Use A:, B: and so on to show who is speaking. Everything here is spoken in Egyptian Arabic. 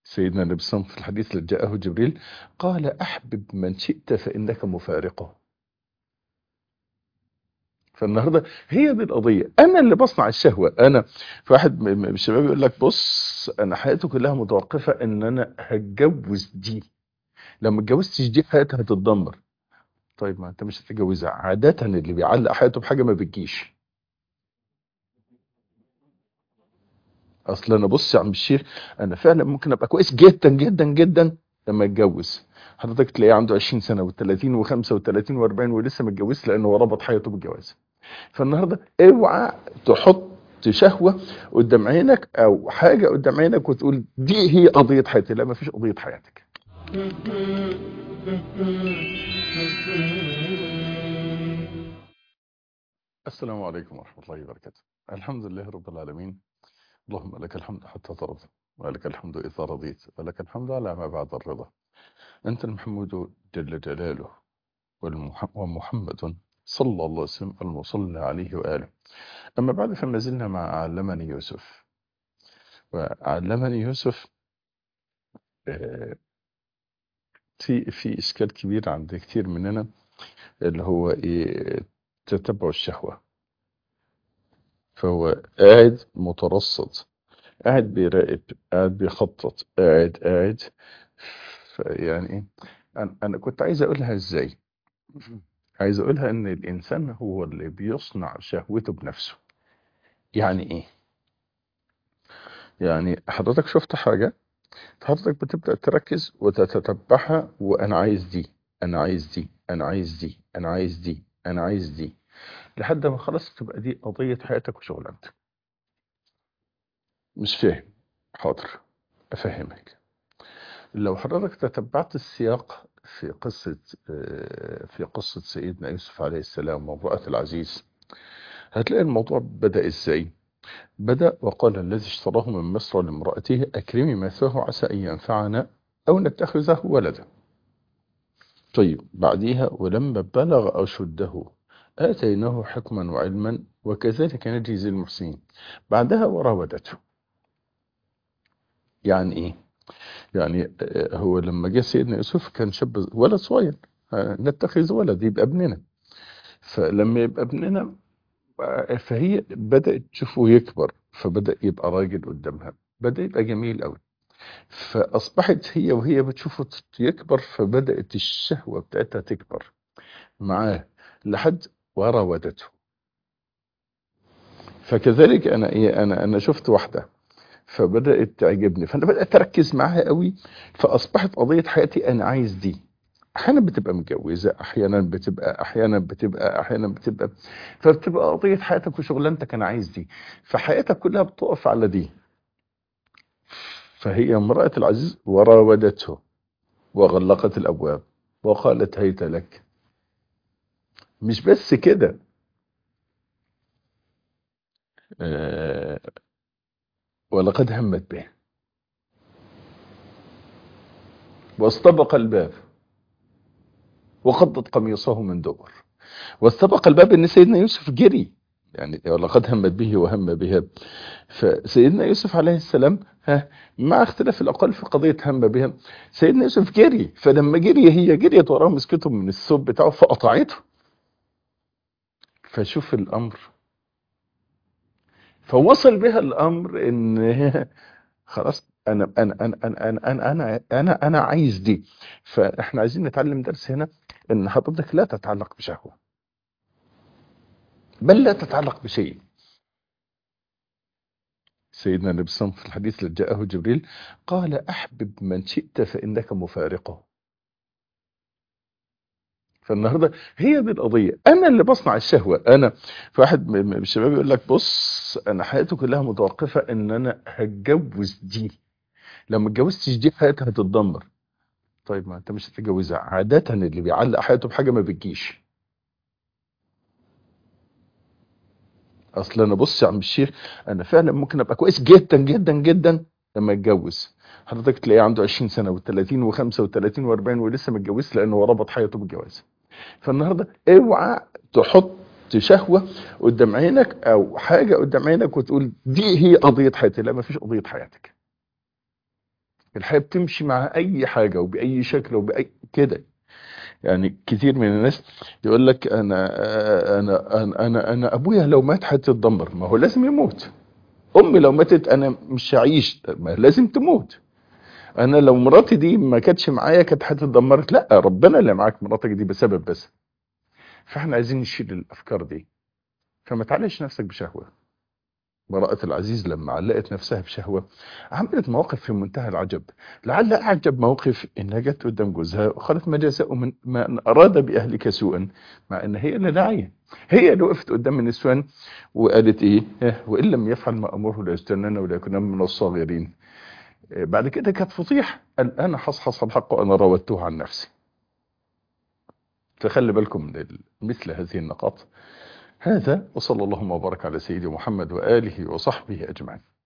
A: سيدنا النبي صلى الله عليه وسلم في الحديث الذي جاءه جبريل قال أحبب من شئت فإنك مفارقه فالنهارده هي دي القضيه انا اللي بصنع الشهوه انا في واحد من الشباب يقول لك بص انا حياتي كلها متوقفه ان انا هتجوز دي لو ما اتجوزتش دي حياتي هتتدمر طيب ما انت مش هتتجوزها عاده اللي بيعلق حياته بحاجه ما بتجيش اصل انا بص يا عم الشيخ انا فعلا ممكن ابقى كويس جدا جدا جدا لما اتجوز حضرتك تلاقيه عنده 20 سنه و30 و35 و40 ولسه ما اتجوزش لانه هو ربط حياته بالجواز فالنهارده اوعى تحط شهوه قدام عينك او حاجه قدام عينك وتقول دي هي قضيه حياتي لا ما فيش قضيه حياتك السلام عليكم ورحمه الله وبركاته الحمد لله رب العالمين اللهم لك الحمد حتى ترضى ولك الحمد اذا رضيت ولك الحمد على ما بعد الرضا انت المحمود جل جلاله والمح- ومحمد صلى الله عليه وسلم المصلى عليه وآله أما بعد فما زلنا مع علمني يوسف وعلمني يوسف آه، في في إشكال كبير عند كتير مننا اللي هو إيه تتبع الشهوة فهو قاعد مترصد قاعد بيراقب قاعد بيخطط قاعد قاعد يعني إيه أنا أنا كنت عايز أقولها إزاي عايز أقولها إن الإنسان هو اللي بيصنع شهوته بنفسه يعني إيه يعني حضرتك شفت حاجة حضرتك بتبدأ تركز وتتتبعها وأنا عايز دي أنا عايز دي أنا عايز دي أنا عايز دي أنا عايز دي لحد ما خلاص تبقى دي قضية حياتك وشغلانتك مش فاهم حاضر أفهمك لو حضرتك تتبعت السياق في قصة آه، في قصة سيدنا يوسف عليه السلام وامرأة العزيز هتلاقي الموضوع بدأ إزاي بدأ وقال الذي اشتراه من مصر لامرأته أكرمي مثواه عسى أن ينفعنا أو نتخذه ولدا طيب بعديها ولما بلغ أشده آتيناه حكما وعلما وكذلك نجزي المحسنين بعدها وراودته يعني إيه يعني آه، هو لما جه سيدنا يوسف كان شاب ولد صغير آه، نتخذ ولد يبقى ابننا فلما يبقى ابننا آه، فهي بدأت تشوفه يكبر فبدأ يبقى راجل قدامها بدأ يبقى جميل قوي فأصبحت هي وهي بتشوفه يكبر فبدأت الشهوة بتاعتها تكبر معاه لحد وراودته فكذلك أنا إيه أنا أنا شفت واحدة فبدأت تعجبني فأنا بدأت أركز معاها قوي فأصبحت قضية حياتي أنا عايز دي أحيانا بتبقى متجوزة أحيانا بتبقى أحيانا بتبقى أحيانا بتبقى فبتبقى قضية حياتك وشغلانتك أنا عايز دي فحياتك كلها بتقف على دي فهي امرأة العزيز وراودته وغلقت الأبواب وقالت هيت لك مش بس كده آه، ولقد همت به واستبق الباب وقضت قميصه من دبر واستبق الباب ان سيدنا يوسف جري يعني ولقد همت به وهم بها فسيدنا يوسف عليه السلام ها مع اختلاف الاقوال في قضيه هم بها سيدنا يوسف جري فلما جري هي جريت وراه مسكته من الثوب بتاعه فقطعته فشوف الامر فوصل بها الامر ان خلاص انا انا انا انا انا انا انا انا, أنا عايز دي فاحنا عايزين نتعلم درس هنا ان حضرتك لا تتعلق بشهوه بل لا تتعلق بشيء سيدنا النبي صلى الله عليه وسلم في الحديث الذي جاءه جبريل قال احبب من شئت فانك مفارقه فالنهارده هي دي القضيه انا اللي بصنع الشهوه انا في واحد من من الشباب يقول لك بص انا حياتي كلها متوقفه ان انا هتجوز دي لو ما اتجوزتش دي حياتي هتتدمر طيب ما انت مش هتتجوزها عاده اللي بيعلق حياته بحاجه ما بتجيش اصل انا بص يا عم الشيخ انا فعلا ممكن ابقى كويس جدا جدا جدا لما اتجوز حضرتك تلاقيه عنده 20 سنه و30 و35 و40 ولسه ما اتجوزش لانه هو ربط حياته بالجواز فالنهارده اوعى تحط شهوه قدام عينك او حاجه قدام عينك وتقول دي هي قضيه حياتي لا ما فيش قضيه حياتك الحياة بتمشي مع اي حاجة وباي شكل وباي كده يعني كتير من الناس يقول لك انا انا انا انا, أنا ابويا لو مات هتتدمر ما هو لازم يموت امي لو ماتت انا مش هعيش ما لازم تموت انا لو مراتي دي ما كانتش معايا كانت هتتدمرت لا ربنا اللي معاك مراتك دي بسبب بس فاحنا عايزين نشيل الافكار دي فما تعلقش نفسك بشهوه براءة العزيز لما علقت نفسها بشهوة عملت مواقف في منتهى العجب لعل أعجب موقف إنها جت قدام جوزها وقالت ما جزاء من من أراد بأهلك سوءا مع إن هي اللي داعية هي اللي وقفت قدام النسوان وقالت إيه وإن لم يفعل ما أمره ليستنن ولا يكون من الصاغرين بعد كده كانت فضيحة قال أنا حصحص الحق وأنا راودته عن نفسي فخلي بالكم من مثل هذه النقاط هذا وصلى اللهم وبارك على سيدي محمد وآله وصحبه أجمعين